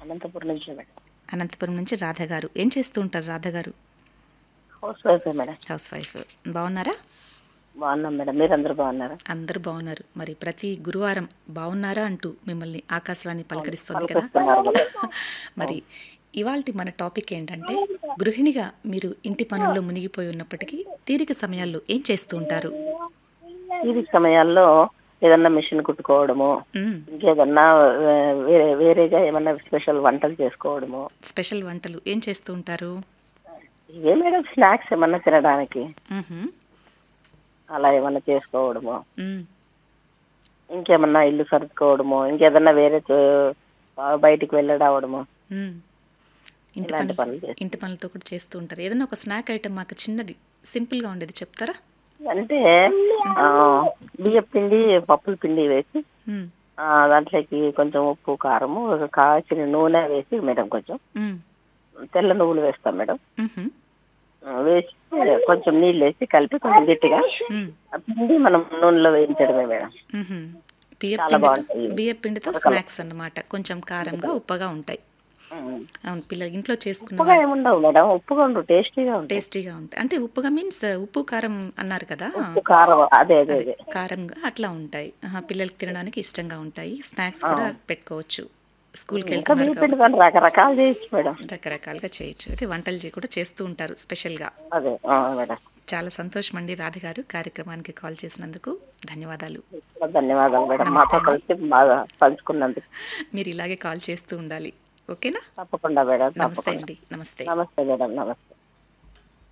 అనంతపురం నుంచి మేడం అనంతపురం నుంచి రాధ గారు ఏం చేస్తూ ఉంటారు Radha garu house wife madam house wife బాగున్నారా బాగున్నాం మేడం మీరందరూ బాగున్నారా అందరూ బాగున్నారు మరి ప్రతి గురువారం బాగున్నారా అంటూ మిమ్మల్ని ఆకాశవాణి పలకరిస్తుంది కదా పలకరిస్తున్నారు మేడం. మరి ఇవాళ మన టాపిక్ ఏంటంటే గృహిణిగా మీరు ఇంటి పనుల్లో మునిగిపోయి ఉన్నప్పటికీ తీరిక సమయాల్లో ఏం చేస్తూ ఉంటారు ఈ సమయాల్లో ఏదన్నా మిషన్ కుట్టుకోవడము మ్మ్. ఇంకేదన్నా ఆ, వేరే వేరేగా ఏమన్నా స్పెషల్ వంటలు చేసుకోవడము స్పెషల్ వంటలు ఏం చేస్తూ ఉంటారు ఇవే మేడం స్నాక్స్ ఏమన్నా తినడానికి మ్హూ. అలా ఏమన్నా చేసుకోవడము మ్మ్. ఇంకేమన్నా ఇల్లు సర్దుకోవడము ఇంకేదన్నా వేరే చో- ఆ, బయటికి వెళ్ళడవడము మ్మ్. ఇంటి ఇలాంటి పనులు పనులు చేస్తాం ఇంటి పనులతో కూడా చేస్తూ ఉంటారు ఏదైనా ఒక స్నాక్ ఐటమ్ మాకు చిన్నది సింపుల్గా ఉండేది చెప్తారా అంటే ఆ, బియ్యం పిండి పప్పుల పిండి వేసి మ్మ్. ఆ, దాంట్లోకి కొంచెం ఉప్పు కారము కాచిన నూనె వేసి మేడం కొంచెం మ్మ్. తెల్ల నువ్వులు వేస్తాం మేడం మ్హూ. ఆ, వేసి కొంచెం నీళ్ళు వేసి కలిపి కొంచెం గట్టిగా మ్మ్. ఆ పిండి మనం నూనెలో వేయించడమే మేడం మ్హూ. బియ్య చాలా పిండితో బాగుంటాయి. బియ్య పిండితో స్నాక్స్ అన్నమాట కొంచెం కారంగా ఉప్పగా ఉంటాయి ఉమ్. అవును పిల్లలు ఇంట్లో చేసుకున్న ఉప్పుగా ఏముండవు మేడం ఉప్పుగా ఉండవు టేస్టీగా ఉంటాయి టేస్టీగా ఉంటాయి అంటే ఉప్పుగా మీన్స్ ఉప్పు కారం అన్నారు కదా ఉప్పు కారం అదే అదే అదే కారంగా అట్లా ఉంటాయి ఆహా, పిల్లలకి తినడానికి ఇష్టంగా ఉంటాయి స్నాక్స్ కూడా పెట్టుకోవచ్చు స్కూల్కి ఇంకా వెళ్తున్నారు బియ్యం పిండి దాన్ని రకరకాలు చేయొచ్చు మేడం కాబట్టి రకరకాలుగా చేయొచ్చు అయితే వంటలు చే- కూడా చేస్తూ ఉంటారు స్పెషల్గా అదే ఆ, మేడం చాలా సంతోషం అండి రాధ గారు కార్యక్రమానికి కాల్ చేసినందుకు ధన్యవాదాలు ధన్యవాదాలు మేడం మాతో కలిసి బాగా పంచుకున్నందుకు మీరు ఇలాగే కాల్ చేస్తూ ఉండాలి ఓకేనా తప్పకుండా మేడం నమస్తే తప్పకుండా అండి నమస్తే నమస్తే మేడం నమస్తే